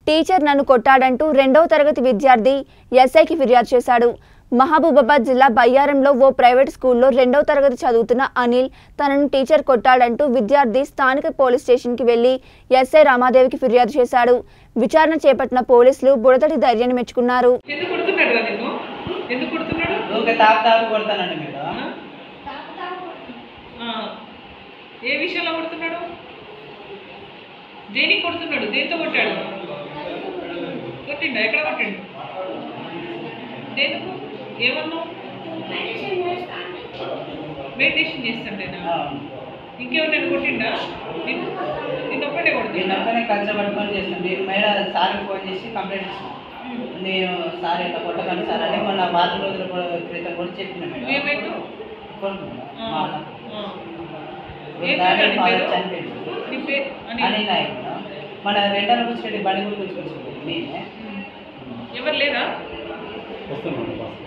Teacher నన్ను కొట్టాడంటూ రెండవ తరగతి విద్యార్థి ఎస్ఐకి ఫిర్యాదు చేశాడు మహబూబాబాద్ జిల్లా బయ్యారంలో ఓ ప్రైవేట్ స్కూల్లో రెండవ తరగతి చదువుతున్న అనిల్ తనను టీచర్ కొట్టాడంటూ విద్యార్థి స్థానిక పోలీస్ స్టేషన్కి వెళ్లి ఎస్ఐ రామాదేవికి ఫిర్యాదు చేశాడు విచారణ చేపట్టిన పోలీసులు బుడతడి ధైర్యాన్ని మెచ్చుకున్నారు ఎందుకు కొడుతున్నాడు రా నిన్ను ఎందుకు కొడుతున్నాడు ఊరికే తాపు తాపు కొడతానండి మీరు ఆ? ఆ. ఏ విషయంలో కొడుతున్నాడు దేనికి కొడుతున్నాడు దేంతో కొట్టాడు కొట్టిండా ఎక్కడ కొట్టిండు దేనికి ఏమన్నావు మెడిటేషన్ చేస్తుండేనా ఇంకేమన్నా కొట్టిండా నిన్ను నిన్ను ఒక్కటే నేను కొడుతున్నా ఒక్కనే కలిసి పట్టుకొని చేస్తాను నేను మేడం సార్కి ఫోన్ చేసి కంప్లైంట్ ఇచ్చిన నేను సార్ ఇట్లా కొట్టకండి సార్ అని మొన్న వారం రోజుల కూడా- క్రితం కూడా చెప్పిన మేడం ఏమైంది కొడుకున్నా. ఆ. మా అన్న. ఆ. ఏం దాని పేరు నీ ఫాదర్ పేరు? చనిపోయింది నీ పేరు అని అని నాయక్ మన రెండవ కూర్చోటి బండి కూడా కూర్చొచ్చింది నేనే ఎవరు లేరా వస్తున్నాను